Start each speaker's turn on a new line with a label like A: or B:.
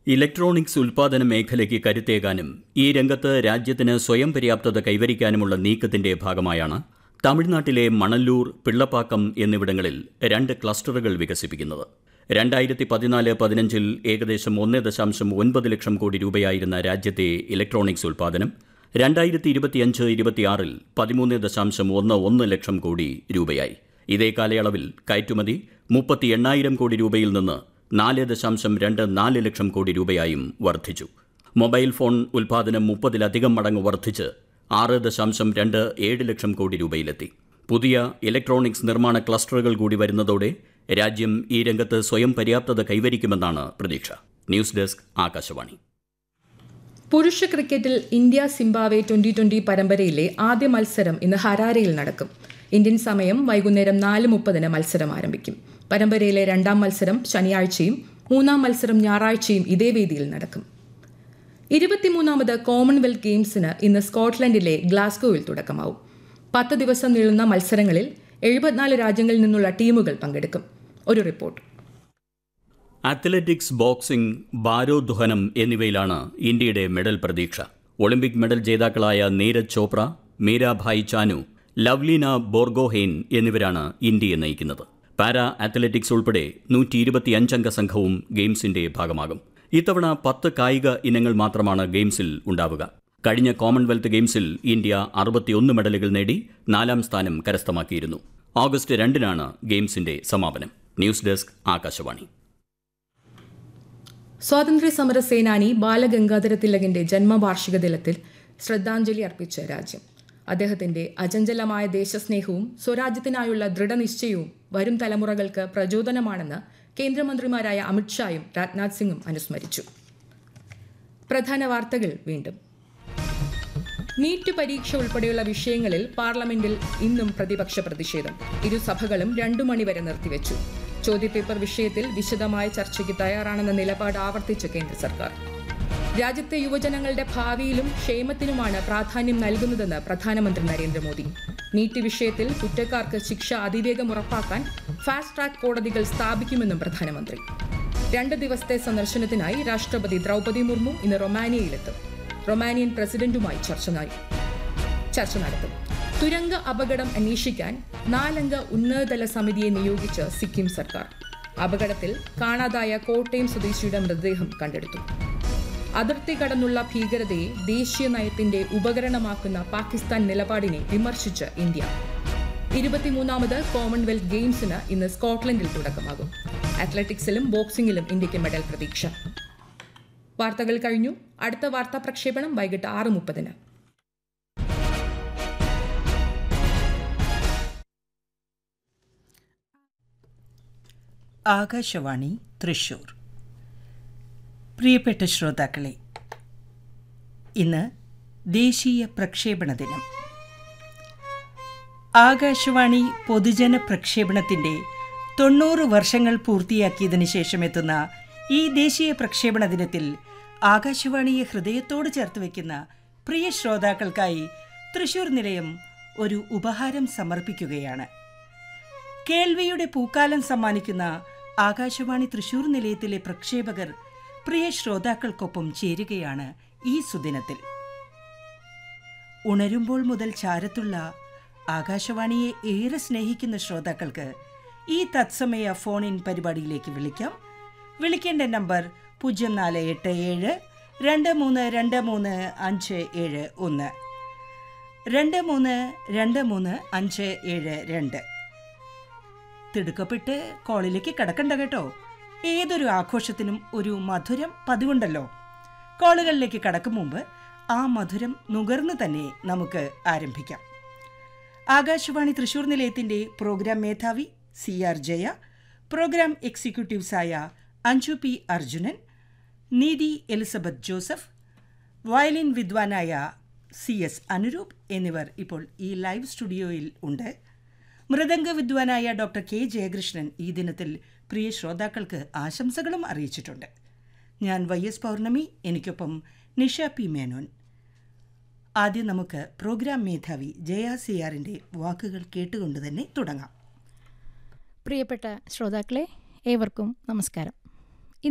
A: electronics ഉൽപാദന മേഖലയ്ക്ക് കരുത്തേകാനും ഈ രംഗത്ത് രാജ്യത്തിന് സ്വയം പര്യാപ്തത കൈവരിക്കാനുമുള്ള നീക്കത്തിന്റെ ഭാഗമായാണ് തമിഴ്നാട്ടിലെ മണല്ലൂർ പിള്ളപ്പാക്കം എന്നിവിടങ്ങളിൽ രണ്ട് ക്ലസ്റ്ററുകൾ വികസിപ്പിക്കുന്നത് രണ്ടായിരത്തി പതിനാല് പതിനഞ്ചിൽ ഏകദേശം ഒന്ന് ദശാംശം ഒൻപത് ലക്ഷം കോടി രൂപയായിരുന്ന രാജ്യത്തെ ഇലക്ട്രോണിക്സ് ഉൽപാദനം രണ്ടായിരത്തി ഇരുപത്തിയഞ്ച് ഇരുപത്തിയാറിൽ പതിമൂന്ന് ദശാംശം ഒന്ന് ഒന്ന് ലക്ഷം കോടി രൂപയായി ഇതേ കാലയളവിൽ കയറ്റുമതി മുപ്പത്തി എണ്ണായിരം കോടി രൂപയിൽ നിന്ന് നാല് ദശാംശം രണ്ട് നാല് ലക്ഷം കോടി രൂപയായും വർദ്ധിച്ചു മൊബൈൽ ഫോൺ ഉൽപാദനം മുപ്പതിലധികം മടങ്ങ് വർദ്ധിച്ച് ആറ് ദശാംശം രണ്ട് ഏഴ് ലക്ഷം കോടി രൂപയിലെത്തി പുതിയ ഇലക്ട്രോണിക്സ് നിർമ്മാണ ക്ലസ്റ്ററുകൾ കൂടി വരുന്നതോടെ രാജ്യം ഈ രംഗത്ത് സ്വയം പര്യാപ്തത കൈവരിക്കുമെന്നാണ് പ്രതീക്ഷ ന്യൂസ് ഡെസ്ക് ആകാശവാണി
B: പുരുഷ ക്രിക്കറ്റിൽ ഇന്ത്യ സിംബാവെ ട്വന്റി ട്വന്റി പരമ്പരയിലെ ആദ്യ മത്സരം ഇന്ന് ഹരാരയിൽ നടക്കും ഇന്ത്യൻ സമയം വൈകുന്നേരം നാല് മുപ്പതിന് മത്സരം ആരംഭിക്കും പരമ്പരയിലെ രണ്ടാം മത്സരം ശനിയാഴ്ചയും മൂന്നാം മത്സരം ഞായറാഴ്ചയും ഇതേ വേദിയിൽ നടക്കും ഇരുപത്തിമൂന്നാമത് കോമൺവെൽത്ത് ഗെയിംസിന് ഇന്ന് സ്കോട്ട്ലൻഡിലെ ഗ്ലാസ്ഗോയിൽ തുടക്കമാവും പത്ത് ദിവസം നീളുന്ന മത്സരങ്ങളിൽ എഴുപത്തിനാല് രാജ്യങ്ങളിൽ നിന്നുള്ള ടീമുകൾ പങ്കെടുക്കും ഒരു റിപ്പോർട്ട്
A: അത്ലറ്റിക്സ് ബോക്സിംഗ് ഭാരോദ്വഹനം എന്നിവയിലാണ് ഇന്ത്യയുടെ മെഡൽ പ്രതീക്ഷ ഒളിമ്പിക് മെഡൽ ജേതാക്കളായ നീരജ് ചോപ്ര മീരാഭായ് ചാനു ലവ്ലീന ബോർഗോഹെയ്ൻ എന്നിവരാണ് ഇന്ത്യയെ നയിക്കുന്നത് പാരാ അത്ലറ്റിക്സ് ഉൾപ്പെടെ നൂറ്റി ഇരുപത്തിയഞ്ചംഗ സംഘവും ഗെയിംസിന്റെ ഭാഗമാകും ഇത്തവണ പത്ത് കായിക ഇനങ്ങൾ മാത്രമാണ് ഗെയിംസിൽ ഉണ്ടാവുക കഴിഞ്ഞ കോമൺവെൽത്ത് ഗെയിംസിൽ ഇന്ത്യ അറുപത്തിയൊന്ന് മെഡലുകൾ നേടി നാലാം സ്ഥാനം കരസ്ഥമാക്കിയിരുന്നു ഓഗസ്റ്റ് രണ്ടിനാണ് ഗെയിംസിന്റെ സമാപനം ന്യൂസ് ഡെസ്ക് ആകാശവാണി
B: സ്വാതന്ത്ര്യ സമര സേനാനി ബാലഗംഗാധര തിലകിന്റെ ജന്മവാർഷിക ദിനത്തിൽ ശ്രദ്ധാഞ്ജലി അർപ്പിച്ച രാജ്യം അദ്ദേഹത്തിന്റെ അചഞ്ചലമായ ദേശസ്നേഹവും സ്വരാജ്യത്തിനായുള്ള ദൃഢനിശ്ചയവും വരും തലമുറകൾക്ക് പ്രചോദനമാണെന്ന് കേന്ദ്രമന്ത്രിമാരായ അമിത്ഷായും രാജ്നാഥ് സിംഗും അനുസ്മരിച്ചു പ്രധാന വാർത്തകൾ വീണ്ടും നീറ്റ് പരീക്ഷ ഉൾപ്പെടെയുള്ള വിഷയങ്ങളിൽ പാർലമെന്റിൽ ഇന്നും പ്രതിപക്ഷ പ്രതിഷേധം ഇരുസഭകളും രണ്ടു മണിവരെ നിർത്തിവെച്ചു ചോദ്യപേപ്പർ വിഷയത്തിൽ വിശദമായ ചർച്ചയ്ക്ക് തയ്യാറാണെന്ന നിലപാട് ആവർത്തിച്ച് കേന്ദ്ര സർക്കാർ രാജ്യത്തെ യുവജനങ്ങളുടെ ഭാവിയിലും ക്ഷേമത്തിനുമാണ് പ്രാധാന്യം നൽകുന്നതെന്ന് പ്രധാനമന്ത്രി നരേന്ദ്രമോദി നീറ്റ് വിഷയത്തിൽ കുറ്റക്കാർക്ക് ശിക്ഷ അതിവേഗം ഉറപ്പാക്കാൻ ഫാസ്റ്റ് ട്രാക്ക് കോടതികൾ സ്ഥാപിക്കുമെന്നും പ്രധാനമന്ത്രി രണ്ട് ദിവസത്തെ സന്ദർശനത്തിനായി രാഷ്ട്രപതി ദ്രൗപദി മുർമു ഇന്ന് റൊമാനിയയിലെത്തും റൊമാനിയൻ പ്രസിഡന്റുമായി ചർച്ച ചർച്ച നടത്തും തുരങ്ക അപകടം അന്വേഷിക്കാൻ നാലംഗ ഉന്നതതല സമിതിയെ നിയോഗിച്ച് സിക്കിം സർക്കാർ അപകടത്തിൽ കാണാതായ കോട്ടയം സ്വദേശിയുടെ മൃതദേഹം കണ്ടെടുത്തു അതിർത്തി കടന്നുള്ള ഭീകരതയെ ദേശീയ നയത്തിന്റെ ഉപകരണമാക്കുന്ന പാകിസ്ഥാൻ നിലപാടിനെ വിമർശിച്ച് ഇന്ത്യ ഇരുപത്തിമൂന്നാമത് കോമൺവെൽത്ത് ഗെയിംസിന് ഇന്ന് സ്കോട്ട്ലൻഡിൽ തുടക്കമാകും അത്ലറ്റിക്സിലും ബോക്സിംഗിലും ഇന്ത്യയ്ക്ക് മെഡൽ പ്രതീക്ഷ വാർത്തകൾ കഴിഞ്ഞു അടുത്ത വാർത്താ പ്രക്ഷേപണം വൈകിട്ട് ആറ് മുപ്പതിന്
C: ആകാശവാണി തൃശൂർ പ്രിയപ്പെട്ട ശ്രോതാക്കളെ ഇന്ന് ദേശീയ പ്രക്ഷേപണ ദിനം ആകാശവാണി പൊതുജന പ്രക്ഷേപണത്തിൻ്റെ തൊണ്ണൂറ് വർഷങ്ങൾ പൂർത്തിയാക്കിയതിനു ശേഷം എത്തുന്ന ഈ ദേശീയ പ്രക്ഷേപണ ദിനത്തിൽ ആകാശവാണിയെ ഹൃദയത്തോട് ചേർത്ത് വയ്ക്കുന്ന പ്രിയ ശ്രോതാക്കൾക്കായി തൃശൂർ നിലയം ഒരു ഉപഹാരം സമർപ്പിക്കുകയാണ് കേൾവിയുടെ പൂക്കാലം സമ്മാനിക്കുന്ന ആകാശവാണി തൃശൂർ നിലയത്തിലെ പ്രക്ഷേപകർ പ്രിയ ശ്രോതാക്കൾക്കൊപ്പം ചേരുകയാണ് ഈ സുദിനത്തിൽ ഉണരുമ്പോൾ മുതൽ ചാരത്തുള്ള ആകാശവാണിയെ ഏറെ സ്നേഹിക്കുന്ന ശ്രോതാക്കൾക്ക് ഈ തത്സമയ ഫോൺ ഇൻ പരിപാടിയിലേക്ക് വിളിക്കാം വിളിക്കേണ്ട നമ്പർ പൂജ്യം നാല് എട്ട് ഏഴ് രണ്ട് മൂന്ന് രണ്ട് മൂന്ന് അഞ്ച് ഏഴ് ഒന്ന് രണ്ട് മൂന്ന് രണ്ട് മൂന്ന് അഞ്ച് ഏഴ് രണ്ട് തിടുക്കപ്പെട്ട് കോളിലേക്ക് കിടക്കണ്ട കേട്ടോ ഏതൊരു ആഘോഷത്തിനും ഒരു മധുരം പതിവുണ്ടല്ലോ കോളുകളിലേക്ക് കടക്കും മുമ്പ് ആ മധുരം നുകർന്ന് തന്നെ നമുക്ക് ആരംഭിക്കാം ആകാശവാണി തൃശൂർ നിലയത്തിൻ്റെ പ്രോഗ്രാം മേധാവി സി ആർ ജയ പ്രോഗ്രാം എക്സിക്യൂട്ടീവ്സായ അഞ്ജു പി അർജുനൻ നീതി എലിസബത്ത് ജോസഫ് വയലിൻ വിദ്വാനായ സി എസ് അനുരൂപ് എന്നിവർ ഇപ്പോൾ ഈ ലൈവ് സ്റ്റുഡിയോയിൽ ഉണ്ട് മൃദംഗ വിദ്വാനായ ഡോക്ടർ കെ ജയകൃഷ്ണൻ ഈ ദിനത്തിൽ പ്രിയ ശ്രോതാക്കൾക്ക് ആശംസകളും അറിയിച്ചിട്ടുണ്ട് ഞാൻ വൈ എസ് പൗർണമി എനിക്കൊപ്പം നിഷ പി മേനോൻ ആദ്യം നമുക്ക് പ്രോഗ്രാം മേധാവി ജയ സി ആറിൻ്റെ വാക്കുകൾ കേട്ടുകൊണ്ട് തന്നെ തുടങ്ങാം
D: പ്രിയപ്പെട്ട ശ്രോതാക്കളെ ഏവർക്കും നമസ്കാരം